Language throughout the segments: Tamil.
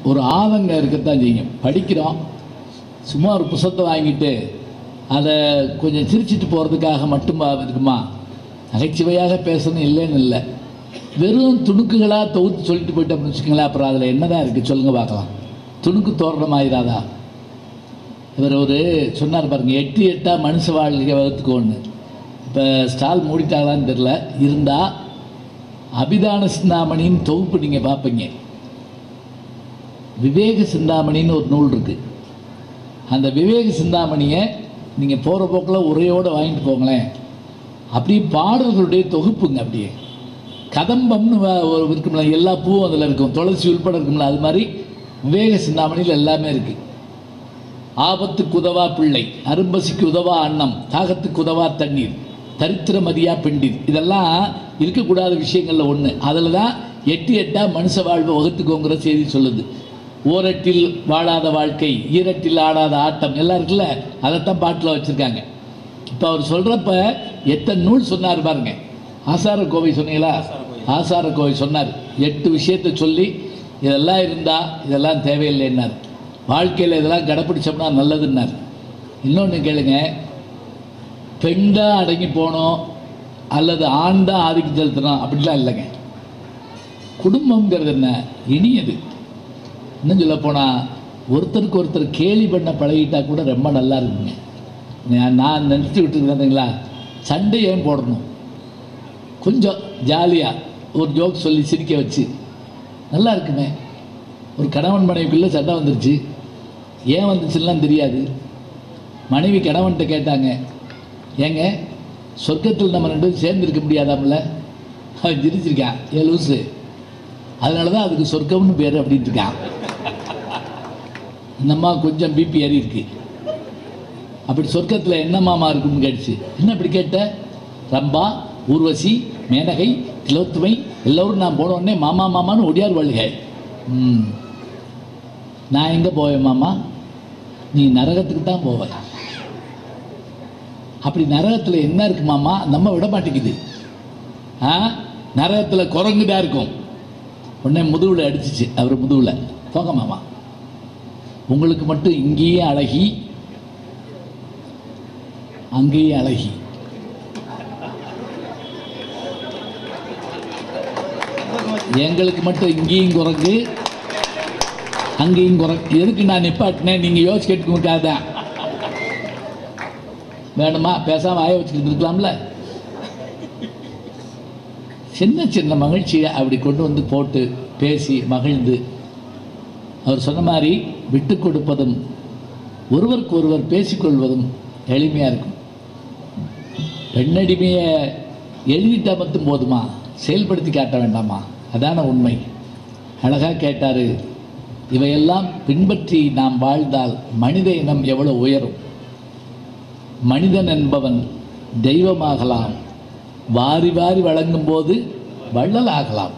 ஒரு ஆதங்கம் இருக்கத்தான் செய்யும் படிக்கிறோம் சும்மா ஒரு புத்தகத்தை வாங்கிட்டு அதை கொஞ்சம் சிரிச்சிட்டு போகிறதுக்காக மட்டும் இருக்குமா நகைச்சுவையாக பேசணும் இல்லைன்னு இல்லை வெறும் துணுக்குகளாக தொகுத்து சொல்லிட்டு போயிட்டு அப்படின்னு வச்சுக்கோங்களேன் அப்புறம் அதில் என்னதான் இருக்குது சொல்லுங்கள் பார்க்கலாம் துணுக்கு தோரணம் ஆயிராதா இவர் ஒரு சொன்னார் பாருங்க எட்டு எட்டாக மனுஷ வாழ்க்கை வகுத்துக்கோன்னு இப்போ ஸ்டால் மூடிட்டாங்களான்னு தெரில இருந்தால் அபிதான சிந்தாமணின்னு தொகுப்பு நீங்கள் பார்ப்பீங்க விவேக சிந்தாமணின்னு ஒரு நூல் இருக்குது அந்த விவேக சிந்தாமணியை நீங்கள் போகிற போக்கில் உரையோடு வாங்கிட்டு போங்களேன் அப்படியே பாடல்களுடைய தொகுப்புங்க அப்படியே கதம்பம்னு வ- ஒரு இருக்கும்ல எல்லா பூவும் அதில் இருக்கும் துளசி உள்பட இருக்கும்ல அது மாதிரி விவேக சிந்தாமணியில் எல்லாமே இருக்குது ஆபத்துக்கு உதவா பிள்ளை அரும்பசிக்கு உதவா அன்னம் தாகத்துக்கு உதவா தண்ணீர் தரித்திரமதியா பெண்டீர் இதெல்லாம் இருக்கக்கூடாத விஷயங்களில் ஒன்று அதில் தான் எட்டு எட்டாக மனுஷ வாழ்வை வகுத்துக்கோங்கிற செய்தி சொல்லுது ஓரட்டில் வாழாத வாழ்க்கை ஈரட்டில் ஆடாத ஆட்டம் எல்லாம் இருக்குல்ல அதைத்தான் பாட்டில் வச்சுருக்காங்க இப்போ அவர் சொல்கிறப்ப எத்தனை நூல் சொன்னார் பாருங்க ஆசார கோவை சொன்னீங்களா ஆசார கோவை சொன்னார் எட்டு விஷயத்தை சொல்லி இதெல்லாம் இருந்தால் இதெல்லாம் தேவையில்லைன்னார் வாழ்க்கையில் இதெல்லாம் கடைப்பிடிச்சோம்னா நல்லதுன்னார் இன்னொன்று கேளுங்க பெண் தான் அடங்கி போகணும் அல்லது ஆண் தான் ஆதிக்கம் செலுத்தணும் அப்படிலாம் இல்லைங்க குடும்பங்கிறது என்ன இனியது இன்னும் சொல்ல போனால் ஒருத்தருக்கு ஒருத்தர் கேலி பண்ண பழகிட்டா கூட ரொம்ப நல்லா இருக்குங்க நான் நான் நினச்சி விட்டுருந்தேங்களா சண்டை ஏன் போடணும் கொஞ்சம் ஜாலியாக ஒரு ஜோக் சொல்லி சிரிக்க வச்சு நல்லா இருக்குமே ஒரு கணவன் மனைவிக்குள்ளே சண்டை வந்துருச்சு ஏன் வந்துச்சுலாம் தெரியாது மனைவி கணவன்கிட்ட கேட்டாங்க ஏங்க சொர்க்கத்தில் நம்ம ரெண்டு பேரும் சேர்ந்து இருக்க முடியாதாம்ல அவன் சிரிச்சிருக்கான் ஏ லூசு அதனால தான் அதுக்கு சொர்க்கம்னு பேர் அப்படின்ட்டு இருக்கான் இந்த அம்மா கொஞ்சம் பிபி ஏறி இருக்கு அப்படி சொர்க்கத்தில் என்ன மாமா இருக்குன்னு கேட்டுச்சு என்ன இப்படி கேட்ட ரம்பா ஊர்வசி மேனகை திலோத்துமை எல்லோரும் நான் போன உடனே மாமா மாமான்னு ஒடியார் வாழ்க ம் நான் எங்கே போவேன் மாமா நீ நரகத்துக்கு தான் போவ அப்படி நரகத்தில் என்ன இருக்கு மாமா நம்ம விட மாட்டேங்குது ஆ நரகத்தில் குரங்கு தான் இருக்கும் உடனே முதுகுல அடிச்சிச்சு அவர் முதுகுல போங்க மாமா உங்களுக்கு மட்டும் இங்கேயே அழகி அங்கேயே அழகி எங்களுக்கு மட்டும் இங்கேயும் குரங்கு அங்கேயும் குரங்கு எதுக்கு நான் நிப்பாட்டினேன் நீங்கள் யோசிச்சு கேட்டுக்கோக்காதான் வேணுமா பேசாம வாய வச்சுக்கிட்டு இருக்கலாம்ல சின்ன சின்ன மகிழ்ச்சியை அப்படி கொண்டு வந்து போட்டு பேசி மகிழ்ந்து அவர் சொன்ன மாதிரி விட்டு கொடுப்பதும் ஒருவருக்கு ஒருவர் பேசிக்கொள்வதும் எளிமையாக இருக்கும் பெண்ணடிமையை எழுதிட்டா மட்டும் போதுமா செயல்படுத்தி காட்ட வேண்டாமா அதான உண்மை அழகாக கேட்டார் இவையெல்லாம் பின்பற்றி நாம் வாழ்ந்தால் மனித இனம் எவ்வளோ உயரும் மனிதன் என்பவன் தெய்வமாகலாம் வாரி வாரி வழங்கும் போது வள்ளலாகலாம்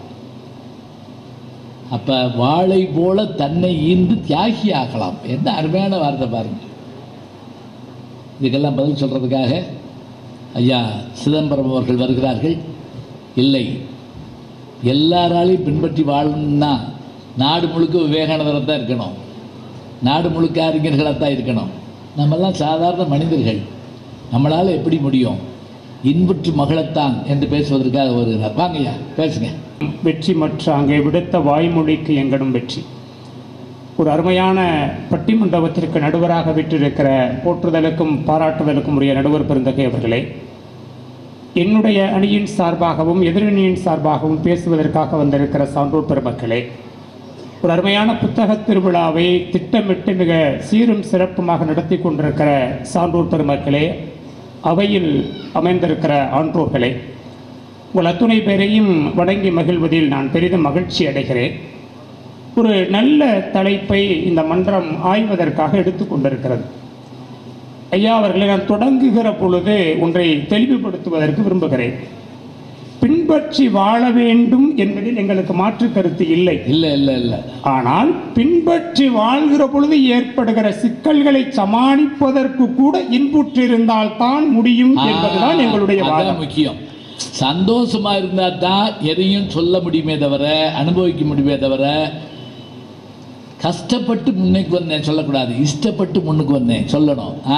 அப்ப வாளை போல தன்னை ஈந்து தியாகி ஆகலாம் என்ன அருமையான வார்த்தை பாருங்க இதுக்கெல்லாம் பதில் சொல்றதுக்காக ஐயா சிதம்பரம் அவர்கள் வருகிறார்கள் இல்லை எல்லாராலையும் பின்பற்றி வாழணும்னா நாடு முழுக்க விவேகானந்தரை தான் இருக்கணும் நாடு முழுக்க அறிஞர்களாக தான் இருக்கணும் நம்மெல்லாம் சாதாரண மனிதர்கள் நம்மளால் எப்படி முடியும் இன்புற்று மகளத்தான் என்று பேசுவதற்காக வருகிறார் வாங்கய்யா பேசுங்க வெற்றி மற்ற அங்கே விடுத்த வாய்மொழிக்கு எங்கடும் வெற்றி ஒரு அருமையான பட்டிமண்டபத்திற்கு நடுவராக விட்டிருக்கிற போற்றுதலுக்கும் பாராட்டுதலுக்கும் உரிய நடுவர் பெருந்தகை அவர்களே என்னுடைய அணியின் சார்பாகவும் எதிரணியின் சார்பாகவும் பேசுவதற்காக வந்திருக்கிற சான்றோர் பெருமக்களே ஒரு அருமையான புத்தக திருவிழாவை திட்டமிட்டு மிக சீரும் சிறப்புமாக நடத்தி கொண்டிருக்கிற சான்றோர் பெருமக்களே அவையில் அமைந்திருக்கிற ஆன்றோர்களே உங்கள் அத்துணை பேரையும் வணங்கி மகிழ்வதில் நான் பெரிதும் மகிழ்ச்சி அடைகிறேன் ஒரு நல்ல தலைப்பை இந்த மன்றம் ஆய்வதற்காக எடுத்துக்கொண்டிருக்கிறது ஐயா அவர்களை நான் தொடங்குகிற பொழுது ஒன்றை தெளிவுபடுத்துவதற்கு விரும்புகிறேன் பின்பற்றி வாழ வேண்டும் என்பதில் எங்களுக்கு மாற்று கருத்து இல்லை இல்லை இல்லை இல்லை ஆனால் பின்பற்றி வாழ்கிற பொழுது ஏற்படுகிற சிக்கல்களை சமாளிப்பதற்கு கூட இன்புற்றிருந்தால் தான் முடியும் என்பதுதான் எங்களுடைய அதான் வாதம் முக்கியம் சந்தோஷமா இருந்தா தான் எதையும் சொல்ல முடியுமே தவிர அனுபவிக்க முடியுமே தவிர கஷ்டப்பட்டு முன்னுக்கு வந்தேன் சொல்லக்கூடாது இஷ்டப்பட்டு முன்னுக்கு வந்தேன் சொல்லணும் ஆ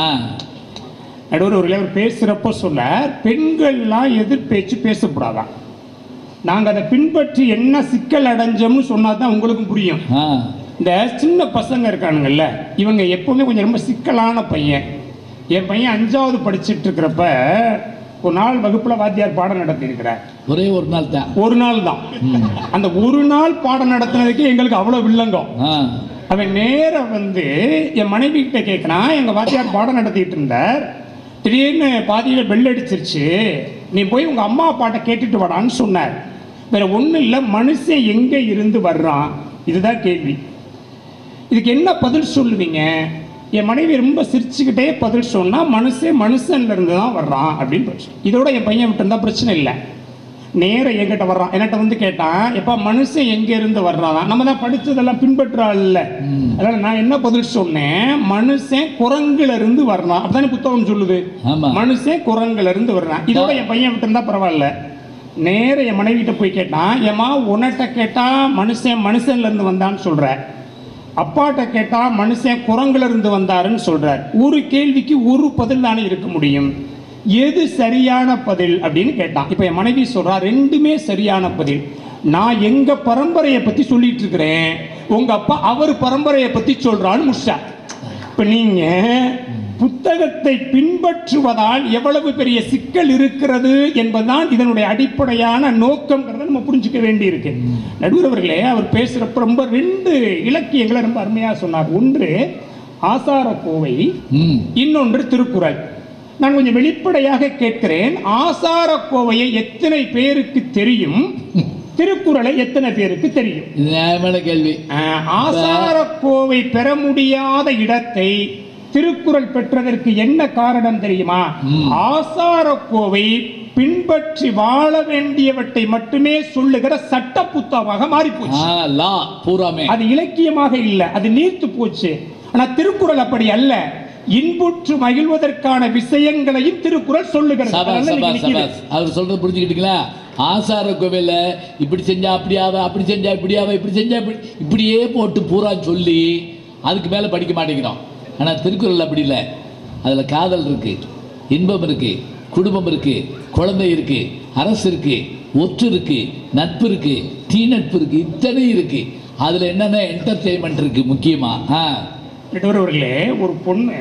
நடுவர் ஒரு அவர் பேசுகிறப்போ சொல்ல பெண்கள்லாம் எதிர் பேச்சு பேசக்கூடாதான் நாங்கள் அதை பின்பற்றி என்ன சிக்கல் அடைஞ்சோம்னு சொன்னால் தான் உங்களுக்கும் புரியும் ஆ இந்த சின்ன பசங்க இருக்கானுங்கல்ல இவங்க எப்பவுமே கொஞ்சம் ரொம்ப சிக்கலான பையன் என் பையன் அஞ்சாவது படிச்சுட்டு இருக்கிறப்ப ஒரு நாள் வகுப்பில் வாத்தியார் பாடம் நடத்தியிருக்கிறார் ஒரே ஒரு நாள் தான் ஒரு நாள் தான் அந்த ஒரு நாள் பாடம் நடத்தினதுக்கு எங்களுக்கு அவ்வளோ வில்லங்கம் ஆ அவன் நேர வந்து என் மனைவி கிட்ட கேட்குறான் எங்கள் வாத்தியார் பாடம் நடத்திட்டு இருந்தார் திடீர்னு பாதியில் பெல் அடிச்சிருச்சு நீ போய் உங்கள் அம்மா அப்பாட்ட கேட்டுட்டு வாடான்னு சொன்னார் வேற ஒன்றும் இல்லை மனுஷன் எங்கே இருந்து வர்றான் இதுதான் கேள்வி இதுக்கு என்ன பதில் சொல்லுவீங்க என் மனைவி ரொம்ப சிரிச்சுக்கிட்டே பதில் சொன்னா மனுஷன் மனுஷன்ல இருந்து தான் வர்றான் அப்படின்னு பதில் சொல்லு. இதோட என் பையன் விட்டு இருந்தா பிரச்சனை இல்லை நேர என்கிட்ட வர்றான் என்கிட்ட வந்து கேட்டான் எப்பா மனுஷன் எங்க இருந்து வர்றான் நம்ம தான் படிச்சதெல்லாம் பின்பற்றாள் இல்ல ம். அதனால நான் என்ன பதில் சொன்னேன் மனுஷன் குரங்குல இருந்து வர்றான் அப்படிதானே புத்தகம் சொல்லுது ஆமா மனுஷன் குரங்குல இருந்து வர்றான் இதோட என் பையன் விட்டு இருந்தா பரவாயில்ல நேர என் மனைவிட்ட போய் கேட்டான் ஏமா உன்கிட்ட கேட்டா மனுஷன் மனுஷன்ல இருந்து வந்தான்னு சொல்ற அப்பாட்ட கேட்டா மனுஷன் குரங்குல இருந்து வந்தாருன்னு சொல்றார் ஒரு கேள்விக்கு ஒரு பதில் தானே இருக்க முடியும் எது சரியான பதில் அப்படின்னு கேட்டான் இப்போ என் மனைவி சொல்றா ரெண்டுமே சரியான பதில் நான் எங்க பரம்பரையை பத்தி சொல்லிட்டு இருக்கிறேன் உங்க அப்பா அவர் பரம்பரையை பத்தி சொல்றான்னு முடிச்சா இப்ப நீங்க புத்தகத்தை பின்பற்றுவதால் எவ்வளவு பெரிய சிக்கல் இருக்கிறது என்பதுதான் இதனுடைய அடிப்படையான நோக்கம்ங்கிறத நம்ம புரிஞ்சுக்க வேண்டியிருக்கு நடுவர் அவர்களே அவர் பேசுறப்ப ரொம்ப ரெண்டு இலக்கியங்களை ரொம்ப அருமையா சொன்னார் ஒன்று ஆசார கோவை ம் இன்னொன்று திருக்குறள் நான் கொஞ்சம் வெளிப்படையாக கேட்கிறேன் ஆசார கோவையை எத்தனை பேருக்கு தெரியும் திருக்குறளை எத்தனை பேருக்கு தெரியும் இது நியாயமான கேள்வி ஆஹ், ஆசாரக்கோவை பெற முடியாத இடத்தை திருக்குறள் பெற்றதற்கு என்ன காரணம் தெரியுமா ம். ஆசாரக்கோவை பின்பற்றி வாழ வேண்டியவற்றை மட்டுமே சொல்லுகிற சட்ட புத்தகமாக மாறி போச்சு ஆ லா பூராமே அது இலக்கியமாக இல்லை அது நீர்த்து போச்சு ஆனா திருக்குறள் அப்படி அல்ல இன்புற்று மகிழ்வதற்கான விஷயங்களையும் திருக்குறள் சொல்லுகிறது சபாஸ் அதனால சபாஸ் இன்னைக்கு நிக்குது. சபாஸ் அவர் சொல்றது புரிஞ்சுக்கிட்டீங்களா ஆசார கோவில்ல இப்படி செஞ்சா அப்படியாவ அப்படி செஞ்சா இப்படியாவ இப்படி செஞ்சா இப்படி இப்படியே போட்டு பூரா சொல்லி அதுக்கு மேல படிக்க மாட்டேங்கிறோம் ஆனா திருக்குறள் அப்படி இல்லை அதுல காதல் இருக்கு இன்பம் இருக்கு குடும்பம் இருக்கு குழந்தை இருக்கு அரசு இருக்கு ஒற்று இருக்கு நட்பு இருக்கு தீ நட்பு இருக்கு இத்தனை இருக்கு அதுல என்னென்ன என்டர்டெயின்மெண்ட் இருக்கு முக்கியமா ஆ நடுவர்களே ஒரு பொண்ணு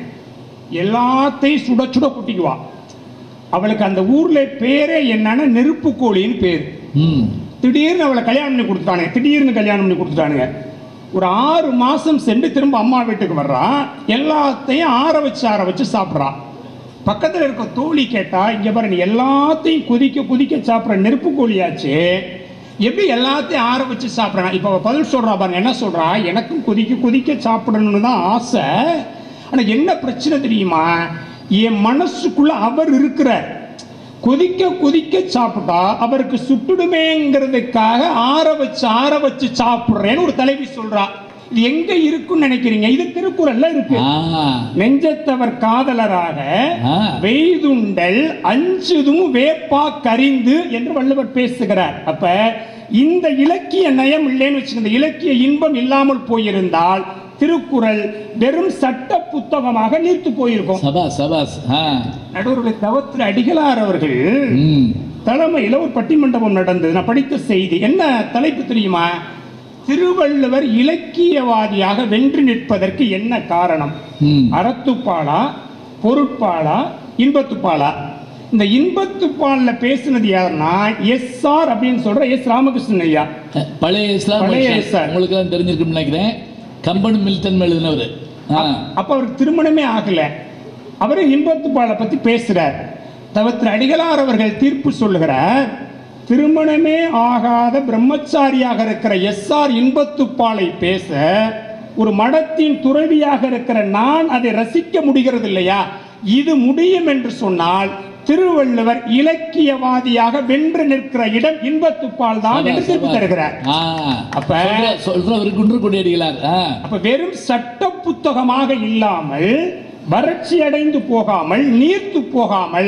எல்லாத்தையும் சுட சுட குட்டிக்குவா அவளுக்கு அந்த ஊர்ல பேரே என்னன்னா நெருப்பு கோழின்னு பேர் ம் திடீர்னு அவளை கல்யாணம் பண்ணி கொடுத்தானே திடீர்னு கல்யாணம் பண்ணி கொடுத்துட்டானுங்க ஒரு ஆறு மாசம் சென்று திரும்ப அம்மா வீட்டுக்கு வர்றா எல்லாத்தையும் ஆற வச்சு ஆற வச்சு சாப்பிட்றா பக்கத்தில் இருக்க தோழி கேட்டா இங்க பாரு நீ எல்லாத்தையும் கொதிக்க கொதிக்க சாப்பிட்ற நெருப்பு கோழியாச்சு எப்படி எல்லாத்தையும் ஆற வச்சு சாப்பிட்றா இப்போ அவ பதில் சொல்றா பாருங்க என்ன சொல்றா எனக்கும் கொதிக்க கொதிக்க சாப்பிடணும்னு தான் ஆசை ஆனா என்ன பிரச்சனை தெரியுமா என் மனசுக்குள்ள அவர் இருக்கிறார் கொதிக்க கொதிக்க சாப்பிட்டா அவருக்கு சுட்டுடுமேங்கிறதுக்காக ஆற வச்சு ஆற வச்சு சாப்பிடுறேன்னு ஒரு தலைவி சொல்றா இது எங்க இருக்குன்னு நினைக்கிறீங்க இது திருக்குறள்ல இருக்கு ஆ நெஞ்சத்தவர் காதலராக ஆ. வெய்துண்டல் அஞ்சுதும் வேப்பா கரிந்து என்று வள்ளுவர் பேசுகிறார் அப்ப இந்த இலக்கிய நயம் இல்லைன்னு வச்சுக்கோங்க இந்த இலக்கிய இன்பம் இல்லாமல் போயிருந்தால் திருக்குறள் வெறும் சட்ட புத்தகமாக நீர்த்து போயிருக்கும் சபாஸ் சபாஸ் ஆ நடுவர்கள் தவத்திரு அடிகளார் அவர்கள் ம் தலைமையில் ஒரு பட்டிமண்டபம் நடந்தது நான் படித்த செய்தி என்ன தலைப்பு தெரியுமா திருவள்ளுவர் இலக்கியவாதியாக வென்று நிற்பதற்கு என்ன காரணம் ம் அறத்துப்பாலா பொருட்பாலா இன்பத்துப்பாலா இந்த இன்பத்துப்பால்ல பேசுனது யாருன்னா எஸ் ஆர் அப்படின்னு சொல்ற எஸ் ராமகிருஷ்ணன் ஐயா பழைய இஸ்லாம் பழைய வருஷம். இஸ்லாம். உங்களுக்கு எல்லாம் தெரிஞ்சிருக்கும்னு நினைக்கிறேன் கம்பன் மில்டன் எழுதினவர் ஆ அப்ப அவருக்கு திருமணமே ஆகல அவரு இன்பத்துப்பாலை பத்தி பேசுறார் தவத்திரு அடிகளார் அவர்கள் தீர்ப்பு சொல்லுகிறார் திருமணமே ஆகாத பிரம்மச்சாரியாக இருக்கிற எஸ் ஆர் இன்பத்துப்பாலை பேச ஒரு மடத்தின் துறவியாக இருக்கிற நான் அதை ரசிக்க முடிகிறது இல்லையா இது முடியும் என்று சொன்னால் திருவள்ளுவர் இலக்கியவாதியாக வென்று நிற்கிற இடம் இன்பத்துப்பால் தான் என்று தீர்ப்பு தருகிறார் ஆ அப்ப சொல்ற- சொல்றவர் குன்று கொடி அடிகளார் ஆ அப்ப வெறும் சட்ட புத்தகமாக இல்லாமல் வறட்சி அடைந்து போகாமல் நீர்த்து போகாமல்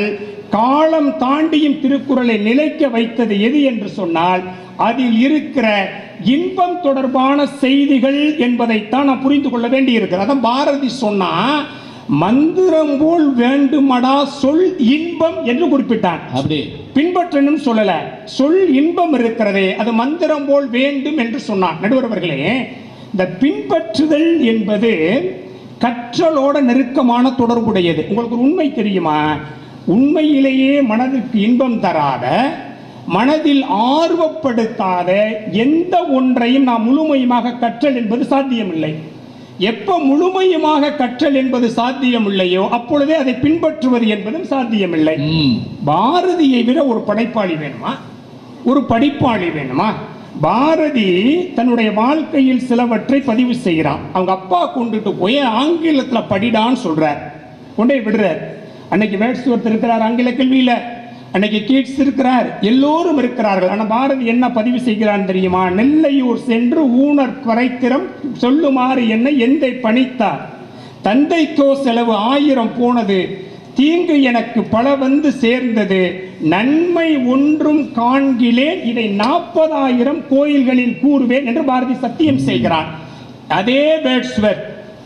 காலம் தாண்டியும் திருக்குறளை நிலைக்க வைத்தது எது என்று சொன்னால் அதில் இருக்கிற இன்பம் தொடர்பான செய்திகள் என்பதைத்தான் நாம் புரிந்து கொள்ள வேண்டி இருக்கிறது அதான் பாரதி சொன்னா மந்திரம் போல் வேண்டுமடா சொல் இன்பம் என்று குறிப்பிட்டான் அப்படி பின்பற்றணும் சொல்லல சொல் இன்பம் இருக்கிறதே அது மந்திரம் போல் வேண்டும் என்று சொன்னான் நடுவர் அவர்களே இந்த பின்பற்றுதல் என்பது கற்றலோட நெருக்கமான தொடர்புடையது உங்களுக்கு ஒரு உண்மை தெரியுமா உண்மையிலேயே மனதிற்கு இன்பம் தராத மனதில் ஆர்வப்படுத்தாத எந்த ஒன்றையும் நாம் முழுமையுமாக கற்றல் என்பது சாத்தியமில்லை எப்ப முழுமையுமாக கற்றல் என்பது சாத்தியமில்லையோ அப்பொழுதே அதை பின்பற்றுவது என்பதும் சாத்தியமில்லை ம் பாரதியை விட ஒரு படைப்பாளி வேணுமா ஒரு படிப்பாளி வேணுமா பாரதி தன்னுடைய வாழ்க்கையில் சிலவற்றை பதிவு செய்கிறான் அவங்க அப்பா கொண்டுட்டு போய் ஆங்கிலத்துல படிடான்னு சொல்றார் கொண்டே விடுறார் அன்னைக்கு வேட்ஸ்வர்த் இருக்கிறார் ஆங்கில கல்வியில அன்னைக்கு கீட்ஸ் இருக்கிறார் எல்லோரும் இருக்கிறார்கள் ஆனா பாரதி என்ன பதிவு செய்கிறான் தெரியுமா நெல்லையூர் சென்று ஊனர் பறைத்திரம் சொல்லுமாறு என்ன எந்தை பணித்தார் தந்தைக்கோ செலவு ஆயிரம் போனது தீங்கு எனக்கு பல வந்து சேர்ந்தது நன்மை ஒன்றும் காண்கிலேன் இதை நாற்பதாயிரம் கோயில்களில் கூறுவேன் என்று பாரதி சத்தியம் செய்கிறான் அதே வேட்ஸ்வர்த்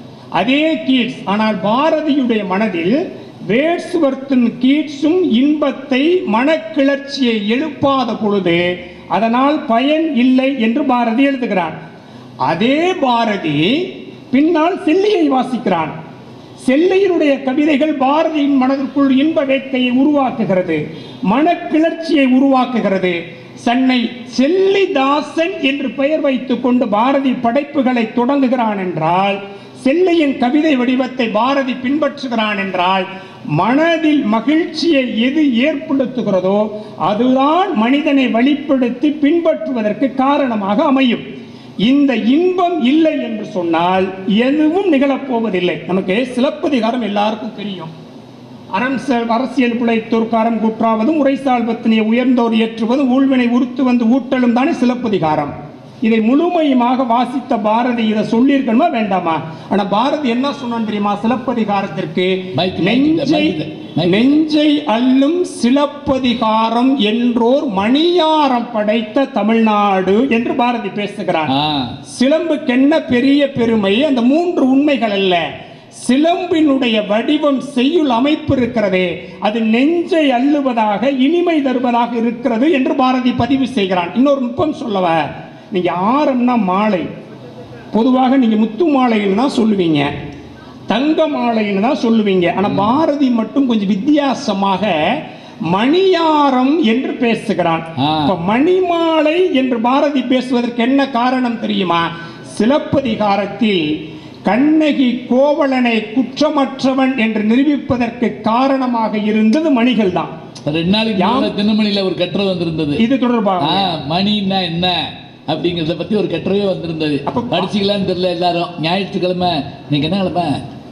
அதே கீட்ஸ் ஆனால் பாரதியுடைய மனதில் வேட்ஸ்வர்த்தின் கீட்ஸும் இன்பத்தை மனக்கிளர்ச்சியை எழுப்பாத பொழுது அதனால் பயன் இல்லை என்று பாரதி எழுதுகிறான் அதே பாரதி பின்னால் செல்லியை வாசிக்கிறான் செல்லையினுடைய கவிதைகள் பாரதியின் மனதிற்குள் இன்ப வேட்கையை உருவாக்குகிறது மனக்கிளர்ச்சியை உருவாக்குகிறது சென்னை செல்லிதாசன் என்று பெயர் வைத்துக் கொண்டு பாரதி படைப்புகளை தொடங்குகிறான் என்றால் செல்லையின் கவிதை வடிவத்தை பாரதி பின்பற்றுகிறான் என்றால் மனதில் மகிழ்ச்சியை எது ஏற்படுத்துகிறதோ அதுதான் மனிதனை வழிப்படுத்தி பின்பற்றுவதற்கு காரணமாக அமையும் இந்த இன்பம் இல்லை என்று சொன்னால் எதுவும் நிகழப்போவதில்லை நமக்கு சிலப்பதிகாரம் எல்லாருக்கும் தெரியும் அரச- அரசியல் பிழைத்தோர்க்காரம் கூற்றாவதும் உரைசால் பத்தினியை உயர்ந்தோர் ஏற்றுவதும் ஊழ்வினை உறுத்து வந்து ஊட்டலும் தானே சிலப்பதிகாரம் இதை முழுமையுமாக வாசித்த பாரதி இதை சொல்லியிருக்கணுமா வேண்டாமா ஆனா பாரதி என்ன சொன்னான் தெரியுமா சிலப்பதிகாரத்திற்கு மைக், மைக், நெஞ்சை மைக், மைக். நெஞ்சை அள்ளும் சிலப்பதிகாரம் என்றோர் மணியாரம் படைத்த தமிழ்நாடு என்று பாரதி பேசுகிறார் ஆ சிலம்புக்கென்ன பெரிய பெருமை அந்த மூன்று உண்மைகள் அல்ல சிலம்பினுடைய வடிவம் செய்யுள் அமைப்பு இருக்கிறதே அது நெஞ்சை அள்ளுவதாக இனிமை தருவதாக இருக்கிறது என்று பாரதி பதிவு செய்கிறான் இன்னொரு நுட்பம் சொல்லவ நீங்க ஆரம்னா மாலை பொதுவாக நீங்க முத்து மாலைன்னு தான் சொல்லுவீங்க தங்க மாலைன்னு தான் சொல்லுவீங்க ஆனா பாரதி மட்டும் கொஞ்சம் வித்தியாசமாக மணியாரம் என்று பேசுகிறான் ஆ. இப்ப மணிமாலை என்று பாரதி பேசுவதற்கு என்ன காரணம் தெரியுமா சிலப்பதிகாரத்தில் கண்ணகி கோவலனை குற்றமற்றவன் என்று நிரூபிப்பதற்கு காரணமாக இருந்தது மணிகள் தான் ரெண்டு நாளைக்கு யாம்- முன்னால தினமணியில ஒரு கட்டுரை வந்திருந்தது இது தொடர்பாக ஆ, மணின்னா என்ன அப்படிங்கிறத பத்தி ஒரு கட்டுரையே வந்திருந்தது அப்ப- படிச்சுக்கலாம்னு தெரியல எல்லாரும் ஞாயிற்றுக்கிழமை நீங்க என்ன கிழமை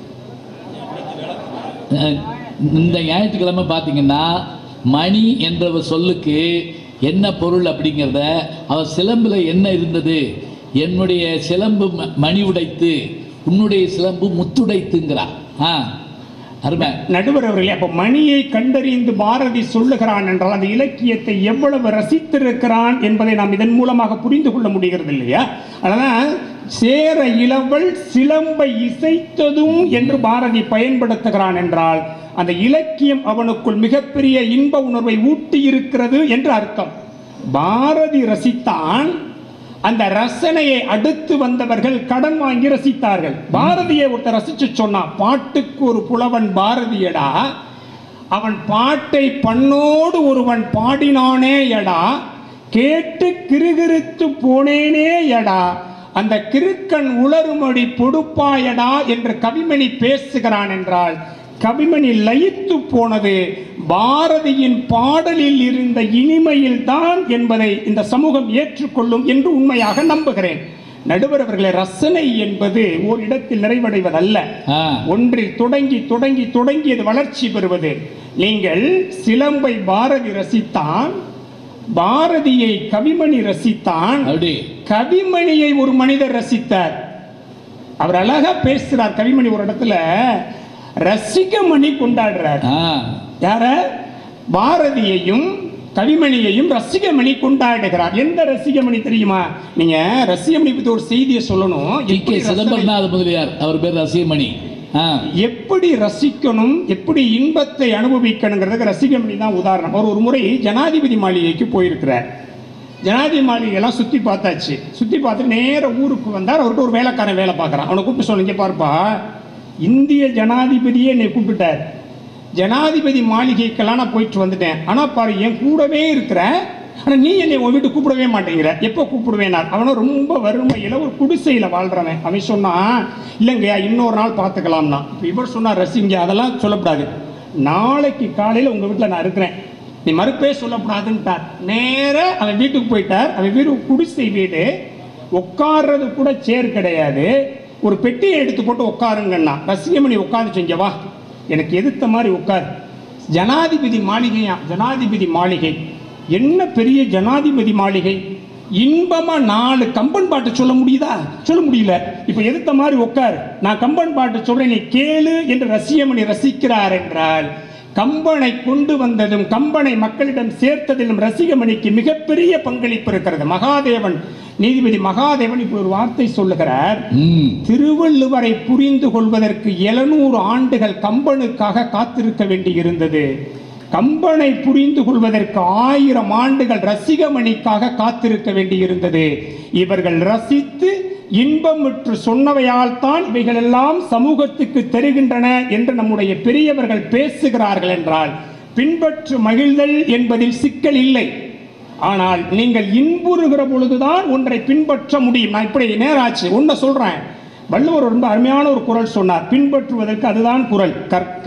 அஹ், இந்த ஞாயிற்றுக்கிழமை பார்த்தீங்கன்னா மணி என்ற ஒரு சொல்லுக்கு என்ன பொருள் அப்படிங்கிறத அவர் சிலம்புல என்ன இருந்தது என்னுடைய சிலம்பு ம- மணி உடைத்து உன்னுடைய சிலம்பு முத்துடைத்துங்கிறா ஆ அருமை நடுவர் அவர்களே அப்ப மணியை கண்டறிந்து பாரதி சொல்லுகிறான் என்றால் அந்த இலக்கியத்தை எவ்வளவு ரசித்திருக்கிறான் என்பதை நாம் இதன் மூலமாக புரிந்து கொள்ள முடிகிறது இல்லையா அதனால சேர இளவல் சிலம்பை இசைத்ததும் என்று பாரதி பயன்படுத்துகிறான் என்றால் அந்த இலக்கியம் அவனுக்குள் மிகப்பெரிய இன்ப உணர்வை ஊட்டி இருக்கிறது என்று அர்த்தம் பாரதி ரசித்தான் அந்த ரசனையை அடுத்து வந்தவர்கள் கடன் வாங்கி ரசித்தார்கள் பாரதியை ஒருத்தர் ரசிச்சு சொன்னான் பாட்டுக்கு ஒரு புலவன் பாரதியடா அவன் பாட்டை பண்ணோடு ஒருவன் பாடினானே எடா கேட்டு கிறுகிறுத்து போனேனே எடா அந்த கிறுக்கன் உளறுமொழி பொடுப்பாயடா என்று கவிமணி பேசுகிறான் என்றால் கவிமணி லயித்து போனது பாரதியின் பாடலில் இருந்த இனிமையில் தான் என்பதை இந்த சமூகம் ஏற்றுக்கொள்ளும் என்று உண்மையாக நம்புகிறேன் நடுவர் அவர்களே ரசனை என்பது ஓர் இடத்தில் நிறைவடைவதல்ல ஆ ஒன்றில் தொடங்கி தொடங்கி தொடங்கி அது வளர்ச்சி பெறுவது நீங்கள் சிலம்பை பாரதி ரசித்தான் பாரதியை கவிமணி ரசித்தான் அப்படி கவிமணியை ஒரு மனிதர் ரசித்தார் அவர் அழகா பேசுறார் கவிமணி ஒரு இடத்துல ரசிகமணி கொண்டாடுறார் ஆ யார பாரதியையும் கவிமணியையும் ரசிகமணி கொண்டாடுகிறார் எந்த ரசிகமணி தெரியுமா நீங்க ரசிகமணி பத்தி ஒரு செய்தியை சொல்லணும் டி கே எப்படி ரசனை- சிதம்பரநாத முதலியார் அவர் பேர் ரசிகமணி ஆ எப்படி ரசிக்கணும் எப்படி இன்பத்தை அனுபவிக்கணுங்கிறதுக்கு ரசிகமணி தான் உதாரணம் அவர் ஒரு முறை ஜனாதிபதி மாளிகைக்கு போயிருக்கிறார் ஜனாதிபதி மாளிகையெல்லாம் சுற்றி பார்த்தாச்சு சுற்றி பார்த்துட்டு நேர ஊருக்கு வந்தார் அவர்கிட்ட ஒரு வேலைக்காரன் வேலை பார்க்குறான் அவனை கூப்பிட்டு சொல்லுங்க பார்ப்பா இந்திய ஜனாதிபதியே என்னை கூப்பிட்டுட்டார் ஜனாதிபதி மாளிகைக்கெல்லாம் நான் போயிட்டு வந்துட்டேன் ஆனால் பாரு என் கூடவே இருக்கிற ஆனால் நீ என்னை உன் வீட்டு கூப்பிடவே மாட்டேங்கிற எப்போ கூப்பிடுவேன் நான் அவனும் ரொம்ப வறுமையில் ஒரு குடிசையில் வாழ்கிறவன் அவன் சொன்னான் இல்லைங்கய்யா இன்னொரு நாள் பார்த்துக்கலாம்னா இப்போ இவர் சொன்னார் ரசிங்க அதெல்லாம் சொல்லக்கூடாது நாளைக்கு காலையில் உங்கள் வீட்டில் நான் இருக்கிறேன் நீ மறுப்பே சொல்லக்கூடாதுன்ட்டார் நேராக அவன் வீட்டுக்கு போயிட்டார் அவன் வீடு குடிசை வீடு உட்கார்றது கூட சேர் கிடையாது ஒரு பெட்டியை எடுத்து போட்டு உட்காருங்கன்னா ரசிகமணி உட்காந்துச்சு இங்க வா எனக்கு எதிர்த்த மாதிரி உட்கார் ஜனாதிபதி மாளிகையா ஜனாதிபதி மாளிகை என்ன பெரிய ஜனாதிபதி மாளிகை இன்பமா நாலு கம்பன் பாட்டு சொல்ல முடியுதா சொல்ல முடியல இப்ப எதிர்த்த மாதிரி உட்கார் நான் கம்பன் பாட்டு சொல்றேன் நீ கேளு என்று ரசிகமணி ரசிக்கிறார் என்றால் கம்பனை கொண்டு வந்ததும் கம்பனை மக்களிடம் சேர்த்ததிலும் ரசிகமணிக்கு மிகப்பெரிய பங்களிப்பு இருக்கிறது மகாதேவன் நீதிபதி மகாதேவன் இப்படி ஒரு வார்த்தை சொல்லுகிறார் ம் திருவள்ளுவரை புரிந்து கொள்வதற்கு எழுநூறு ஆண்டுகள் கம்பனுக்காக காத்திருக்க வேண்டியிருந்தது கம்பனை புரிந்து கொள்வதற்கு ஆயிரம் ஆண்டுகள் ரசிகமணிக்காக காத்திருக்க வேண்டியிருந்தது இவர்கள் ரசித்து இன்பமுற்று சொன்னவையால் தான் இவைகளெல்லாம் சமூகத்துக்கு தெரிகின்றன என்று நம்முடைய பெரியவர்கள் பேசுகிறார்கள் என்றால் பின்பற்று மகிழ்தல் என்பதில் சிக்கல் இல்லை ஆனால் நீங்கள் இன்புறுகிற பொழுதுதான் ஒன்றை பின்பற்ற முடியும் நான் இப்படி நேராச்சு ஒன்றை சொல்றேன் வள்ளுவர் ரொம்ப அருமையான ஒரு குரல் சொன்னார் பின்பற்றுவதற்கு அதுதான் குரல் கற்க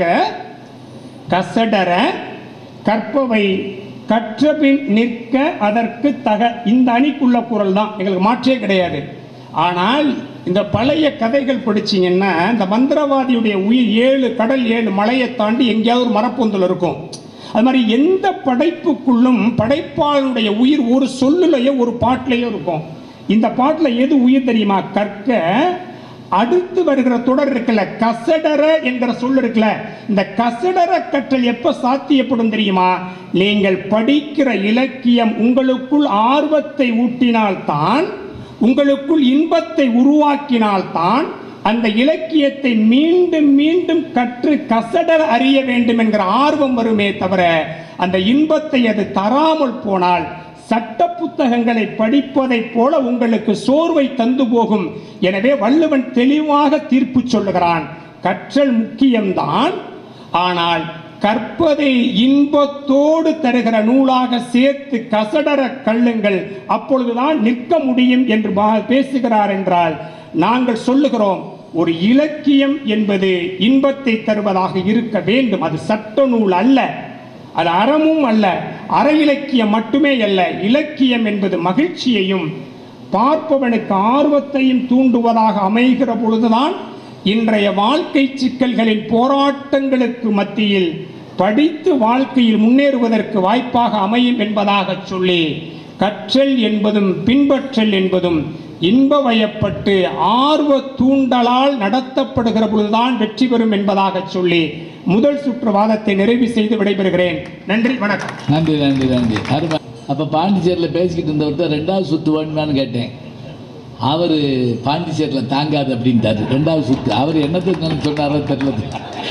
கசடர கற்பவை கற்றபின் நிற்க அதற்கு தக இந்த அணிக்குள்ள குரல் தான் எங்களுக்கு மாற்றே கிடையாது ஆனால் இந்த பழைய கதைகள் படிச்சீங்கன்னா இந்த மந்திரவாதியுடைய உயிர் ஏழு கடல் ஏழு மலையை தாண்டி எங்கேயாவது ஒரு மரப்பொந்தில் இருக்கும் அது மாதிரி எந்த படைப்புக்குள்ளும் படைப்பாளனுடைய உயிர் ஒரு சொல்லுலையோ ஒரு பாட்டிலையோ இருக்கும் இந்த பாட்டில் எது உயிர் தெரியுமா கற்க அடுத்து வருகிற தொடர் இருக்குல்ல கசடர என்கிற சொல் இருக்குல்ல இந்த கசடர கற்றல் எப்ப சாத்தியப்படும் தெரியுமா நீங்கள் படிக்கிற இலக்கியம் உங்களுக்குள் ஆர்வத்தை ஊட்டினால்தான் உங்களுக்குள் இன்பத்தை உருவாக்கினால்தான் அந்த இலக்கியத்தை மீண்டும் மீண்டும் கற்று கசடர அறிய வேண்டும் என்கிற ஆர்வம் வருமே தவிர அந்த இன்பத்தை அது தராமல் போனால் சட்ட புத்தகங்களை படிப்பதைப் போல உங்களுக்கு சோர்வை தந்து போகும் எனவே வள்ளுவன் தெளிவாக தீர்ப்பு சொல்லுகிறான் கற்றல் முக்கியம்தான் ஆனால் கற்பதை இன்பத்தோடு தருகிற நூலாக சேர்த்து கசடர கள்ளுங்கள் அப்பொழுதுதான் நிற்க முடியும் என்று பா- பேசுகிறார் என்றால் நாங்கள் சொல்லுகிறோம் ஒரு இலக்கியம் என்பது இன்பத்தை தருவதாக இருக்க வேண்டும் அது சட்ட நூல் அல்ல அது அறமும் அல்ல அற இலக்கியம் மட்டுமே அல்ல இலக்கியம் என்பது மகிழ்ச்சியையும் பார்ப்பவனுக்கு ஆர்வத்தையும் தூண்டுவதாக அமைகிற பொழுதுதான் இன்றைய வாழ்க்கை சிக்கல்களின் போராட்டங்களுக்கு மத்தியில் படித்து வாழ்க்கையில் முன்னேறுவதற்கு வாய்ப்பாக அமையும் என்பதாக சொல்லி கற்றல் என்பதும் பின்பற்றல் என்பதும் இன்பவயப்பட்டு ஆர்வ தூண்டலால் நடத்தப்படுகிற பொழுதுதான் வெற்றி பெறும் என்பதாக சொல்லி முதல் சுற்று வாதத்தை நிறைவு செய்து விடைபெறுகிறேன் நன்றி வணக்கம் நன்றி நன்றி நன்றி அருமை அப்போ பாண்டிச்சேரியில் பேசிக்கிட்டு இருந்தவர்கிட்ட ரெண்டாவது சுத்து வேணுமான்னு கேட்டேன் அவர் பாண்டிச்சேரியில் தாங்காது அப்படின்ட்டாரு ரெண்டாவது சுத்து அவர் என்னத்துக்கு சொன்னாரோ தெரியல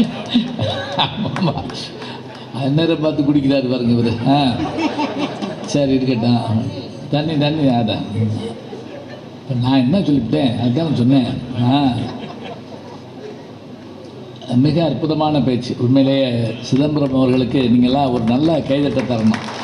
ஆமாம் அந்நேரம் பார்த்து குடிக்கிறாரு பாருங்க இவர் ஆ சரி இருக்கட்டும் தண்ணி தண்ணி அதான் இப்ப நான் என்ன சொல்லிவிட்டேன் அதுதான் சொன்னேன் ஆ மிக அற்புதமான பேச்சு உண்மையிலேயே சிதம்பரம் அவர்களுக்கு நீங்களாம் ஒரு நல்ல கைதட்ட தரணும்